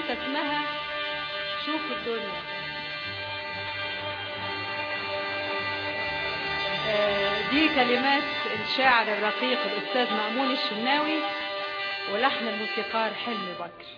حتى اسمها شوفوا الدنيا آه، دي كلمات الشاعر الرقيق الأستاذ مأمون الشناوي ولحن الموسيقار حلمي بكر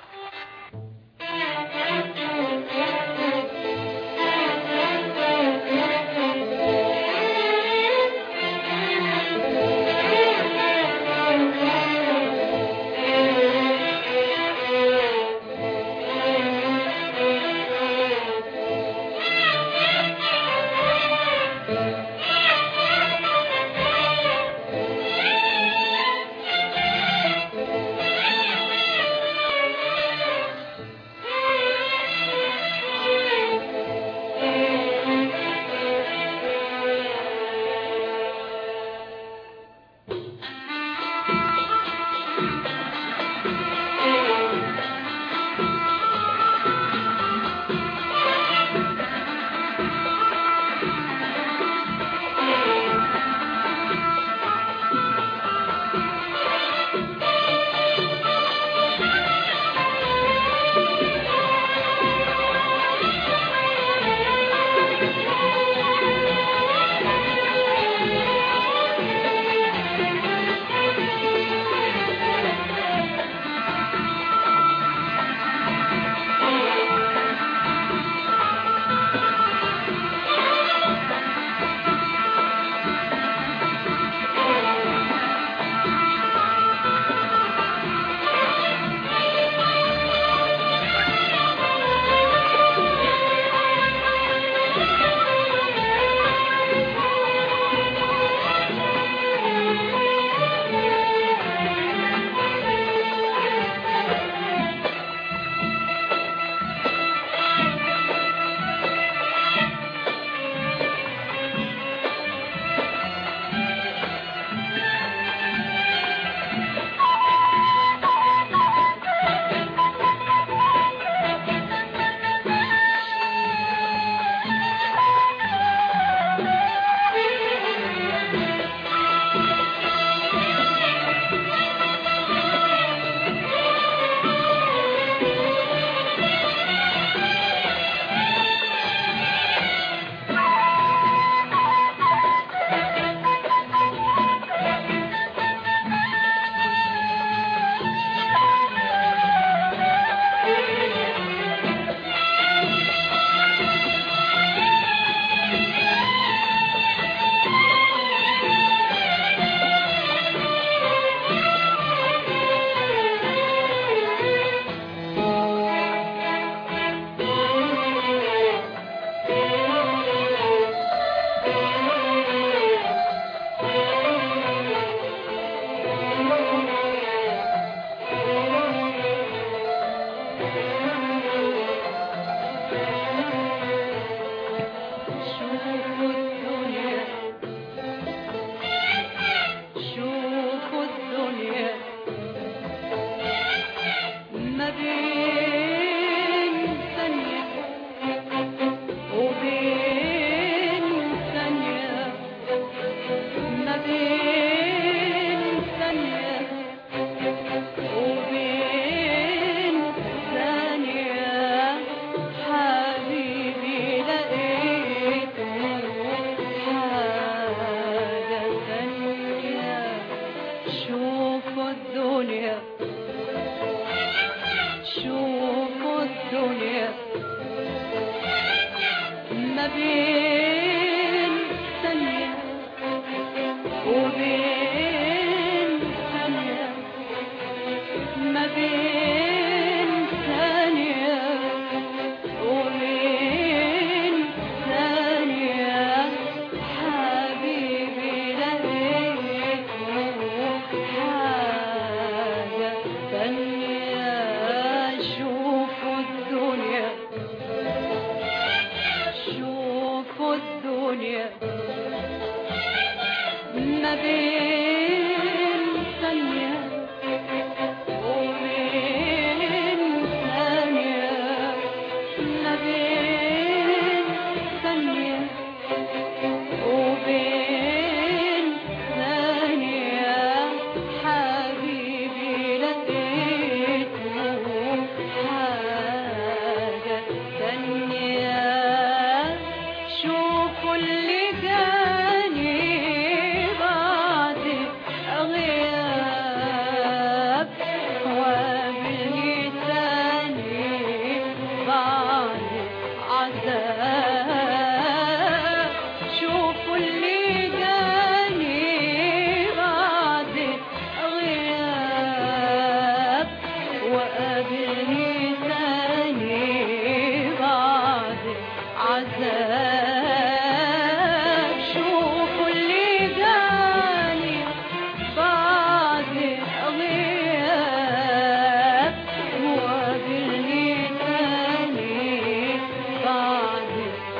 شوفوا الدنيا شوفوا الدنيا ما بين ثانية وبين ثانية ما بين ثانية وبين ثانية حبيبي لقيت حاجة ثانية شوفوا الدنيا شوفوا الدنيا ما بين ثانية وبين ثانية ما بين ثانية وبين ثانية حبيبي لقيت حاجة ثانية شوفوا الدنيا شوفوا وقابلني تاني بعد عذاب شوفوا اللي جاني بعد غياب وقابلني تاني بعد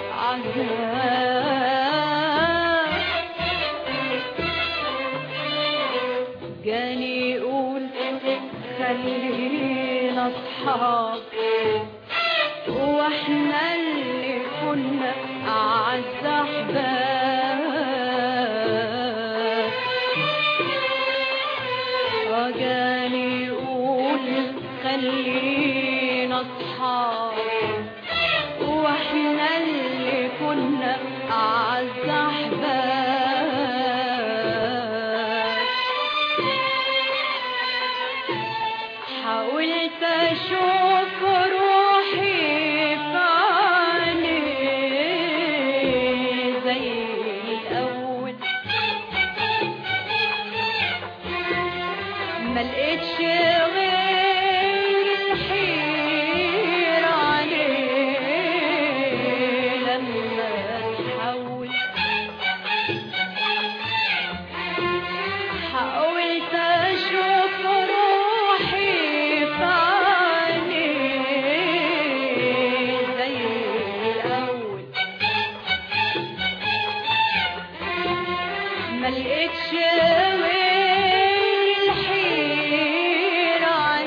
عذاب جاني يقول خلينا اصحاب واحنا اللي كنا اعز احباب وجاني يقول خلينا اصحاب واحنا اللي كنا اعز احباب حاولت اشوف روحي في عينيه زي الاول ما لقيتش غير الحيرة عليه لما تحول حاولت اشوف روحي في عينيه زي الاول ما لقيتش غير الحيرة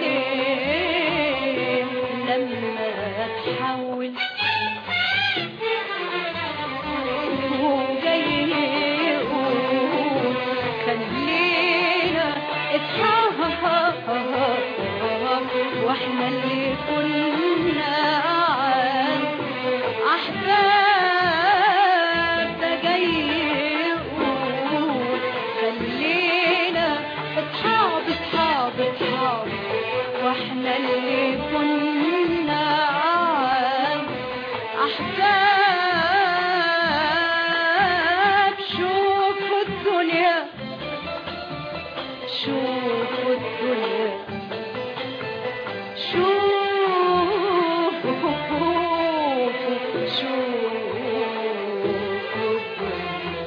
عليه لما تحول وجاي يقول خلينا اصحاب واحنا اللي كنا عاد احباب ده جاي يقول خلينا اصحاب اصحاب اصحاب واحنا اللي كنا عاد احباب شوفوا الدنيا شوفوا الدنيا شوفوا شوفوا الدنيا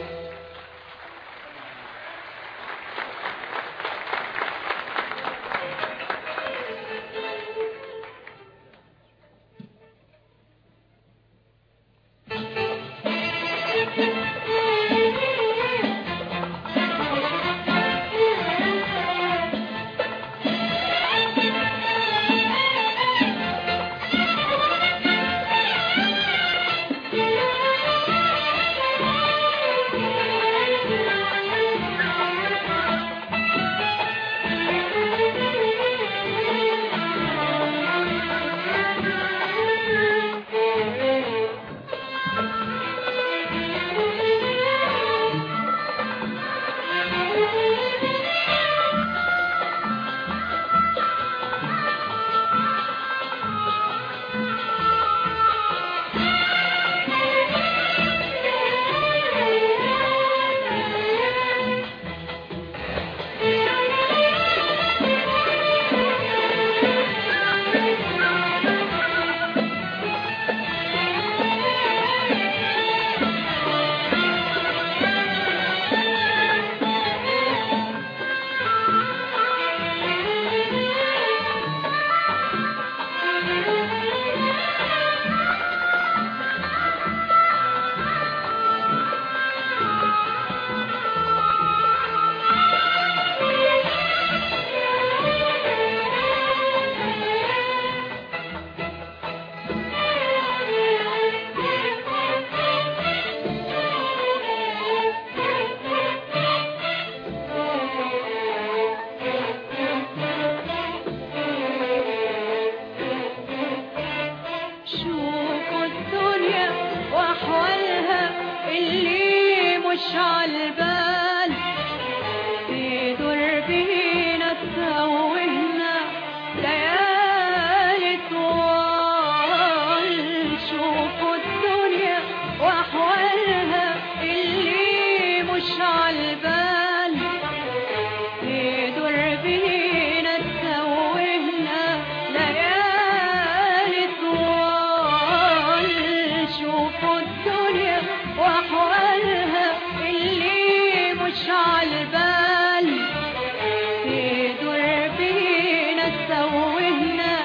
توهنا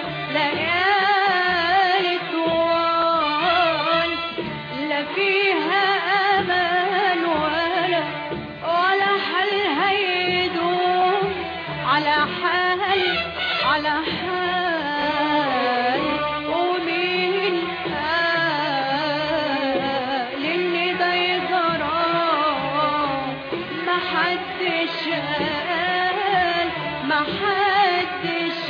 ليالي طوال لا فيها امان ولا ولا حل هيدوم على حال على حال ومين قال ان ده يجرى ما حدش قال ما حدش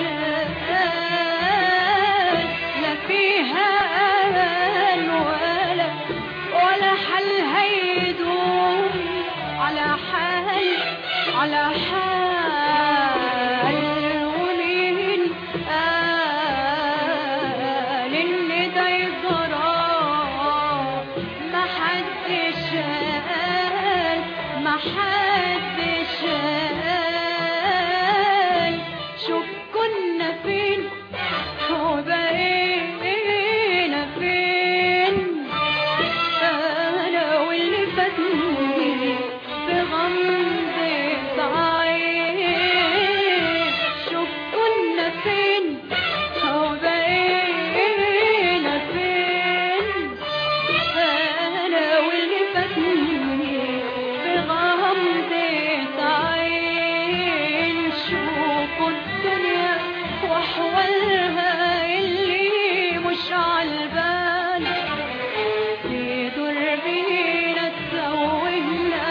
قال لا فيها امان ولا ولا حل هيدوم على حال على حال ومين قال ان ده يجرى ما حدش قال ما حدش قال شوف كنا فين وبقينا فين أنا واللي فاتني بغمضة عين شوف كنا فين وبقينا فين أنا واللي فاتني بغمضة عين شوفوا الدنيا وأحوالها اللي مش عالبال يدور بينا تسوينا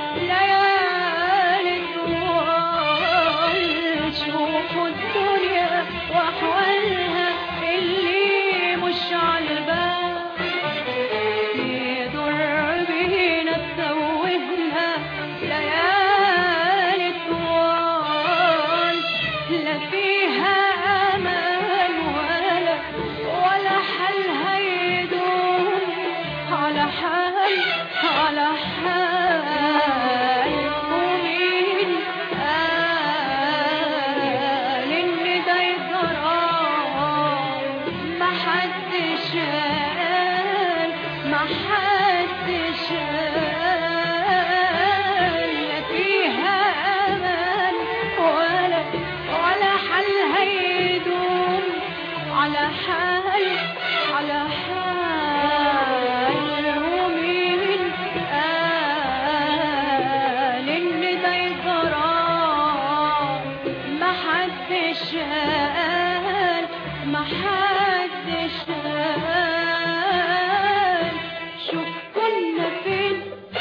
ليالي طوال شوفوا الدنيا وأحوالها اللي مش عالبال يدور بينا تسوينا ليالي طوال لا فيها أمان ولا ولا حل هيدوم على حال على حال ومين قال إن ده يجرى ما حدش قال ما حدش قال لا فيها أمان ولا ولا حل هيدوم على حال على حال ومين قال إن ده يجرى ما حدش قال ما حدش قال شوف كنا فين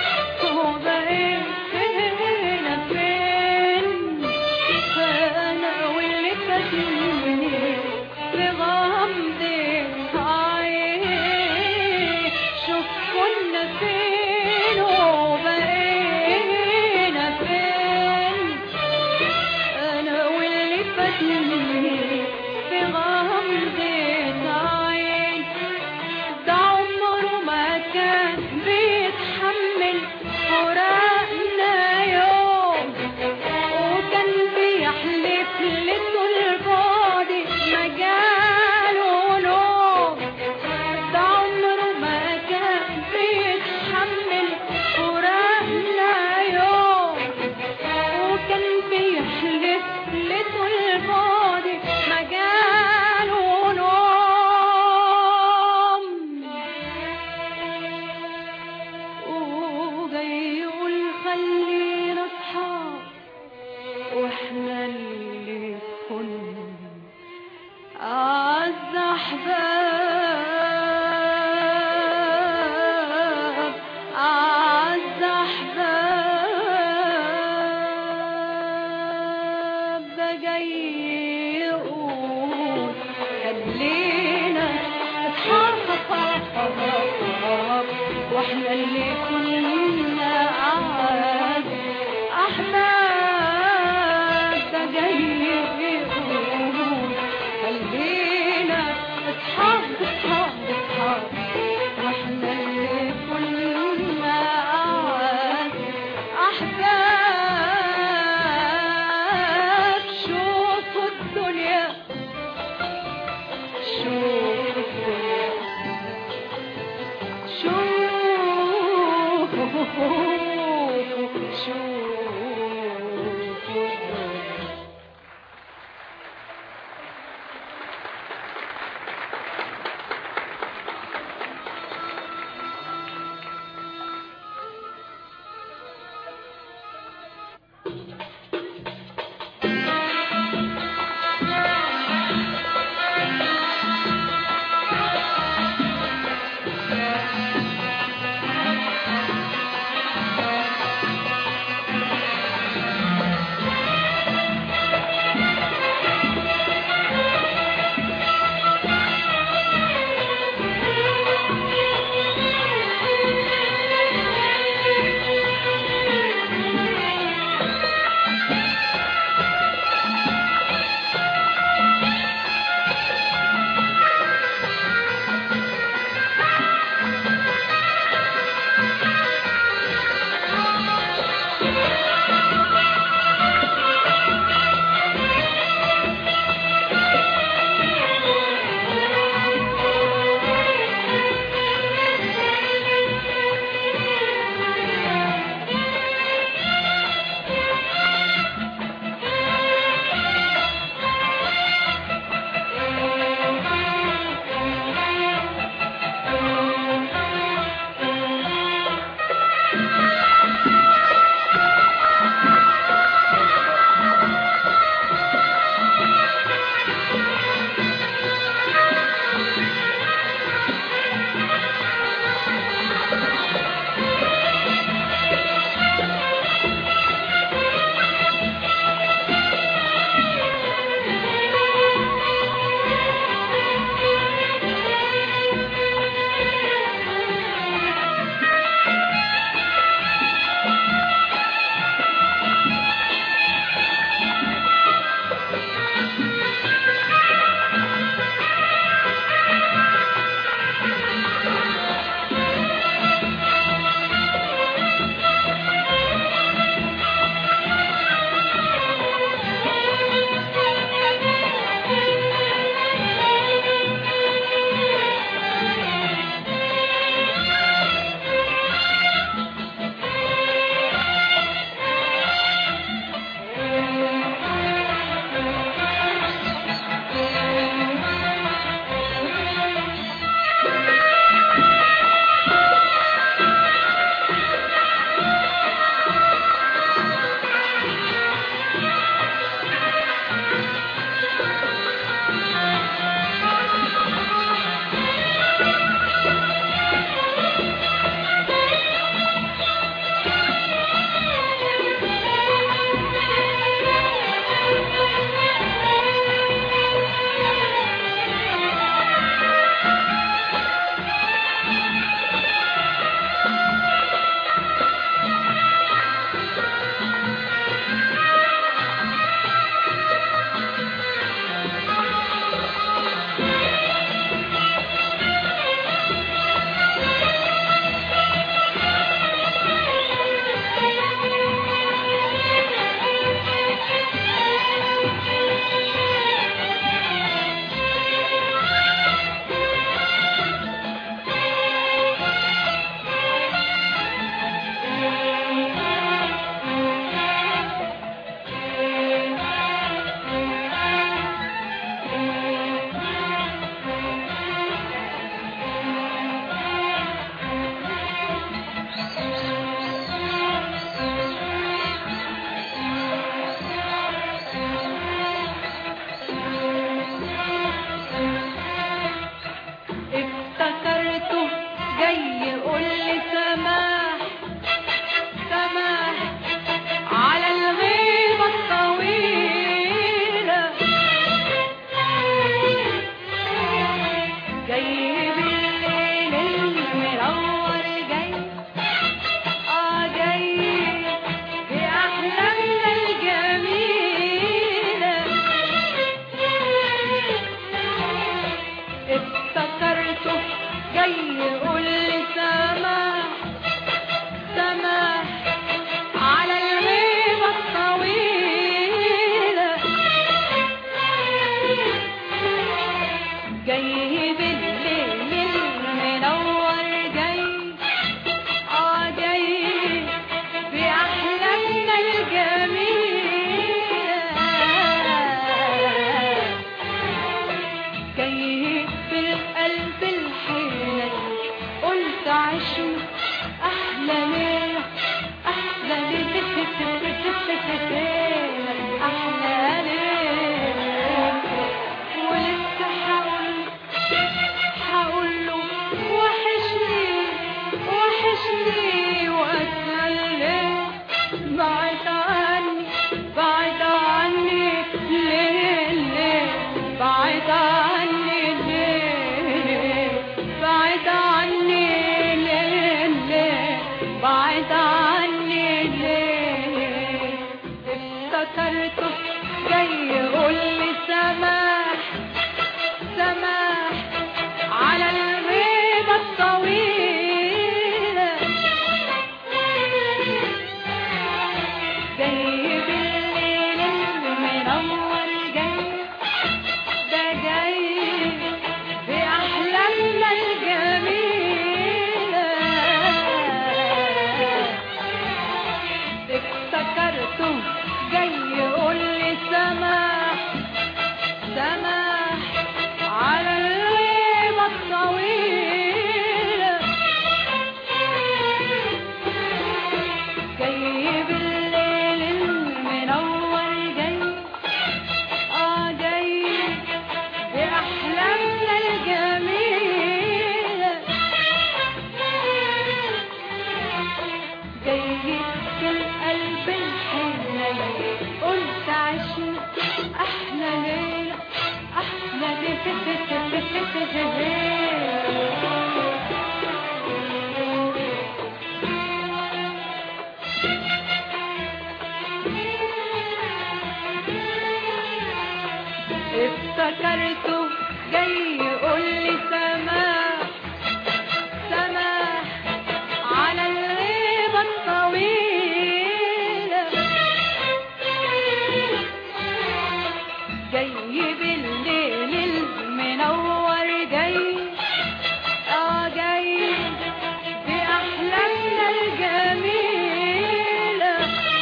وبقينا فين أنا واللي فاتني بغمضة عين شوف كنا فين وبقينا فين أنا واللي فاتني بغمضة عين ده عمره ما كان بيتحمل فراقنا يوم وكان بيحلف لطول الفاضي ما جاله نوم ده عمره ما كان بيتحمل فراقنا يوم وكان بيحلف لطول الفاضي ما جاله نوم وجاي يقول خلينا اصحاب واحنا اللي كنا أعز أحباب أعز أحباب ده جاي يقول خلينا أصحاب واحنا اللي كنا أعز أحباب ده جاي يقول خلينا أصحاب افتكرته جاي يقول لي سماح سماح على الغيبة الطويلة جاي بالليل المنور جاي اه جاي بأحلامنا الجميلة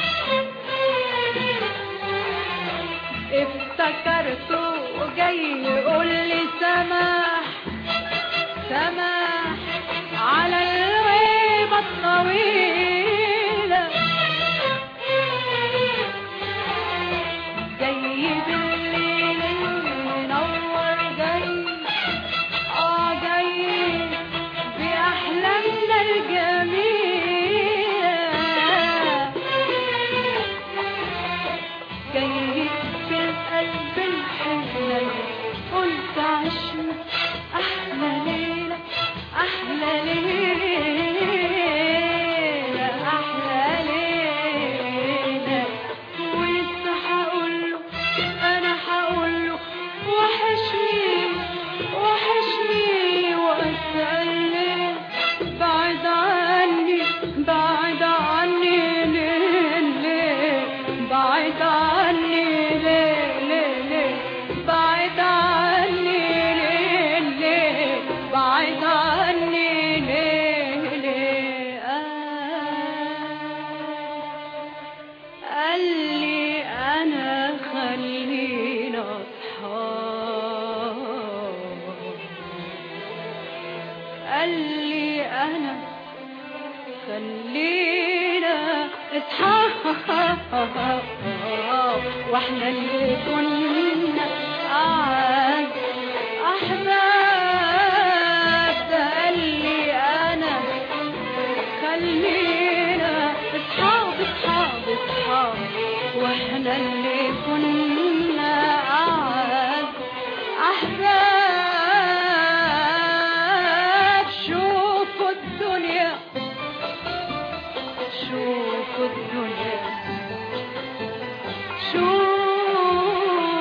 افتكرته جاي يقول لي سماح سماح على الغيبة الطويلة جاي بالليل المنور جاي اه جاي بأحلامنا الجميلة جاي في القلب الحنين قلت عشنا أحلى ليلة أحلى ليلة أحلى ليلة ولسه هقوله أنا هقوله وحشني وحشني وأسأل ليه بعد عني بعد عني ليه ليه بعد عني ليه ليه ليه بعد عني ليه ليه بعد عني ليه ليه آه قال لي أنا خلينا أصحاب قال لي أنا خلينا اصحاب واحنا اللي كنا أعز أحباب ده قال لي أنا خلينا اصحاب اصحاب اصحاب واحنا اللي كنا أعز أحباب شوفوا الدنيا شوفوا الدنيا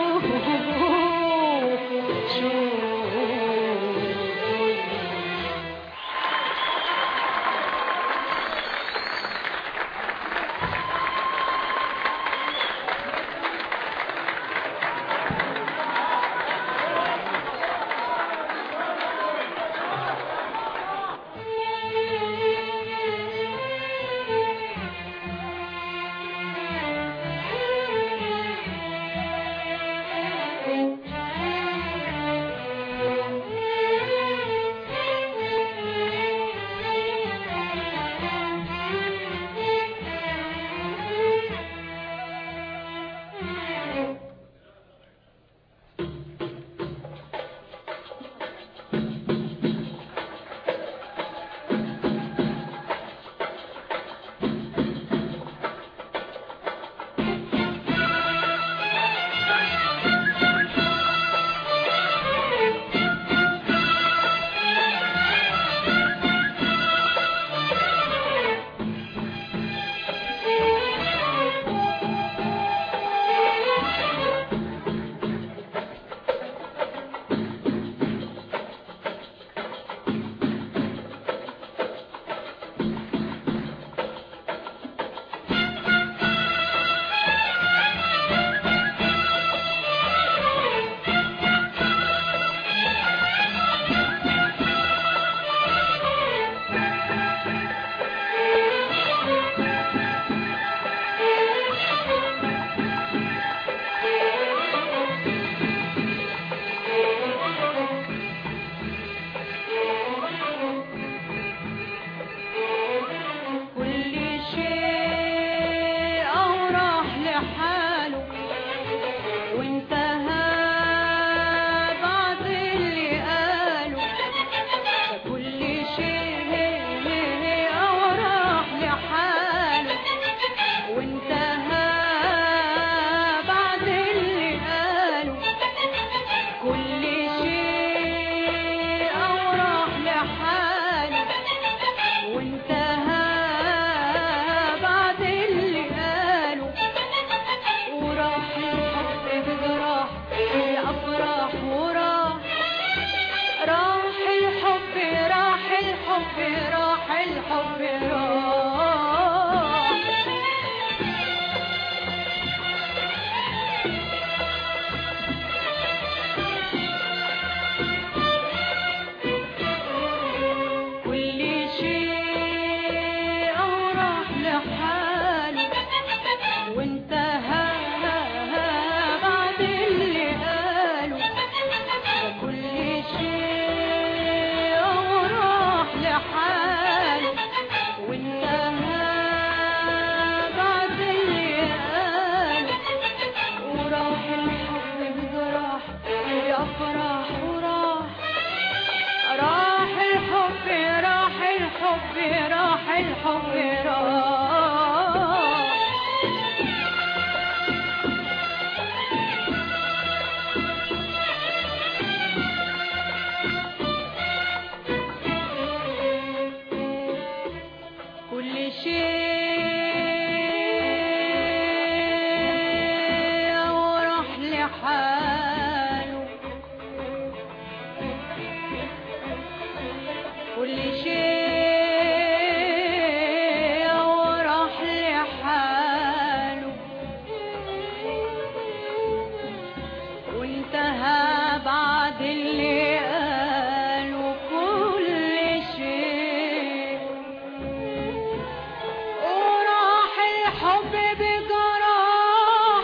الحب راح كل شيء راح لحاله وانتهى بعد اللي قاله وكل شيء راح لحاله وانتهى بعد اللي قاله وراح الحب بجراح بأفراح وراح راح الحب راح الحب راح الحب راح كل شيء وراح لحاله كل شيء وراح لحاله وانتهى بعد اللي قاله كل شيء وراح الحب بجراح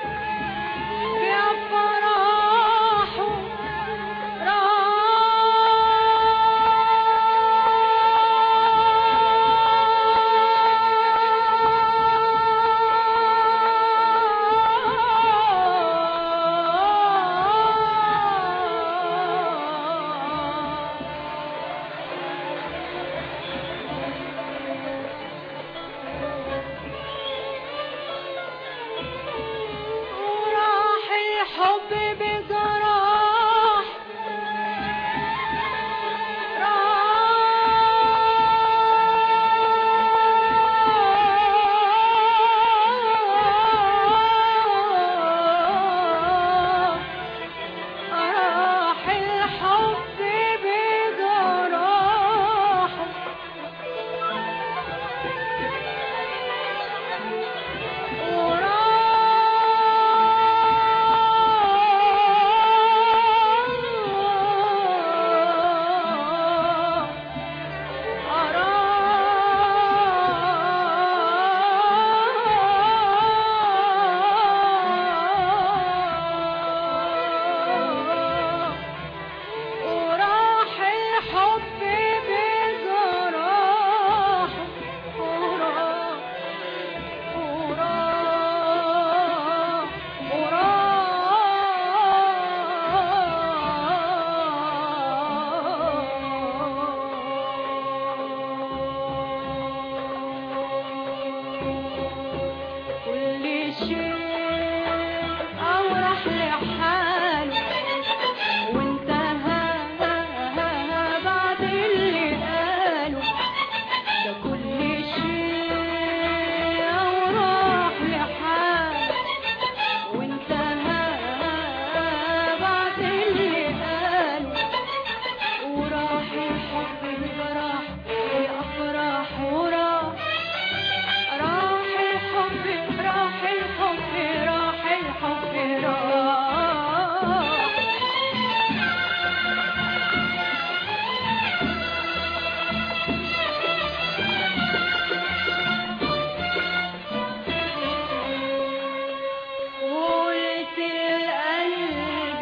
بأفراحه وراح الحب بجراح راح الحب بجراح وراح الحب بجراح وراح وراح وراح كل شيء أورح لحاله وانتهى بعد اللي قاله ده كل شيء وراح لحاله وانتهى بعد اللي قاله وراح الحب بجراح بأفراح وراح راح الحب راح الحب راح الحب راح قلت القلب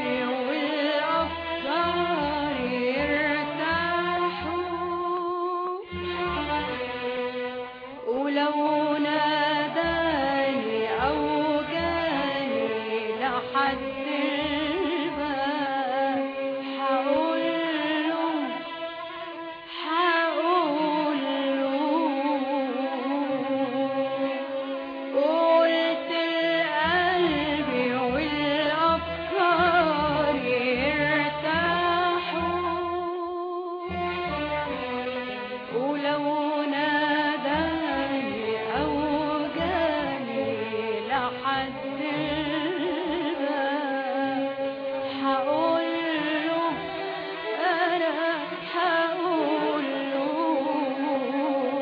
والأفكار يرتاحوا ولو ناداني أو جاني لحد الباب حقول له حقول له قلت القلب والأفكار يرتاحوا ولو ناداني أو جاني لحد الباب حقول له أنا حقول له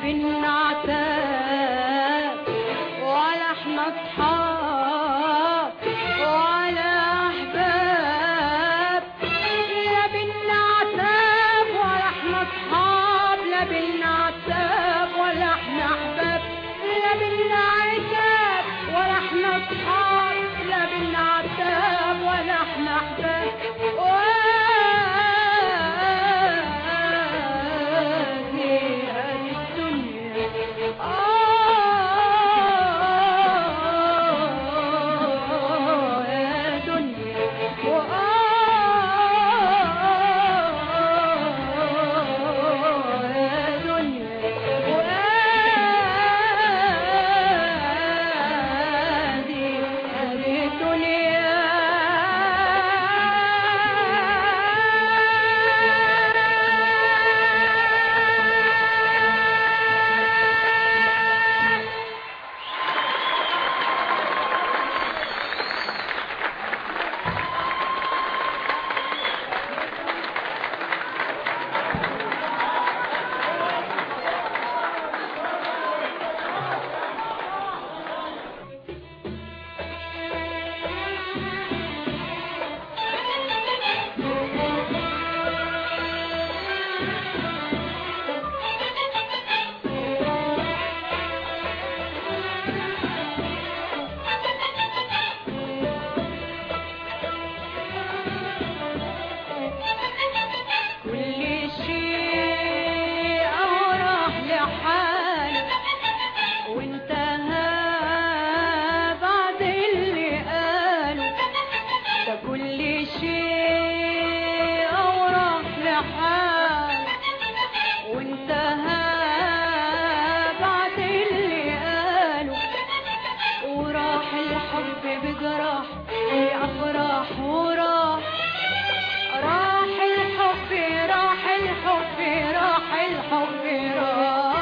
بنعتاب ولا احنا اصحاب ولا احباب لا بنعتاب ولا احنا اصحاب لا بنعتاب ولا احنا احباب لا بنعتاب ولا احنا اصحاب لا بنعتاب ولا احنا احباب وادي هذه الدنيا آه يا دنيا وآه يا دنيا وآدي هذه الدنيا كل شيء راح لحاله وانتهى بعد اللي قاله ده كل شيء راح لحاله وانتهى بعد اللي قاله وراح الحب بجراح بأفراح وراح راح الحب راح الحب راح الحب راح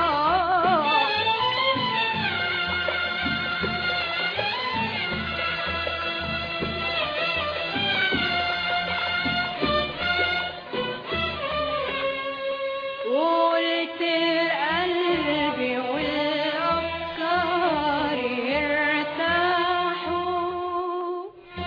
قلت القلب والأفكار يرتاحوا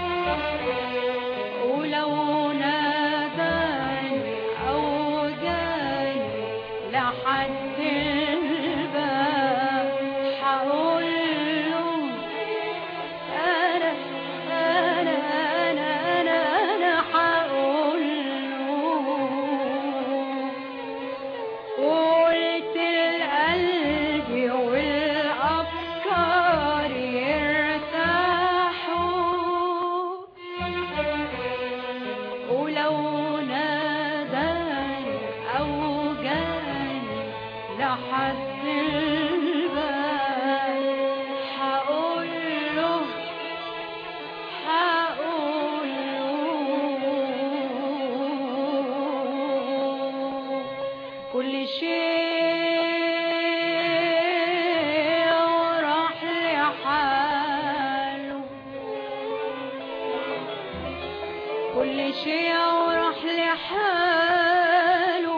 ولو ناداني أو جاني لحد الباب حقول له أنا أنا أنا أنا أنا حقول له قلت القلب والأفكار يرتاحوا ولو ناداني أو جاني لحد الباب حقول له حقول له كل شيء وراح لحاله كل شيء وراح لحاله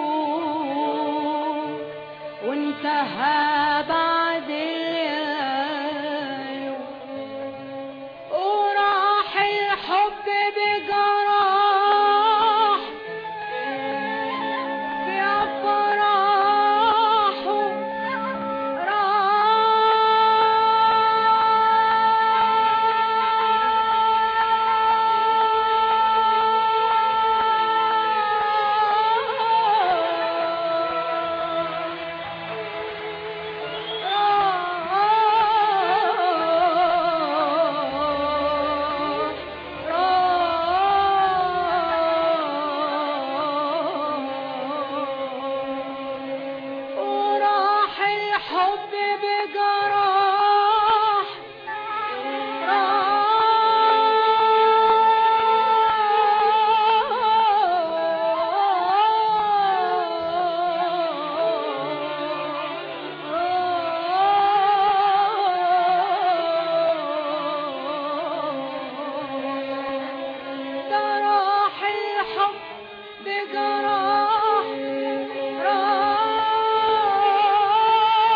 وانتهى بعد الليالي وراح الحب بجراح بأفراحه وراح الحب بجراح ده راح الحب بجراح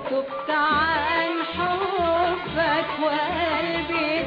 تبت عن حبك وقلبي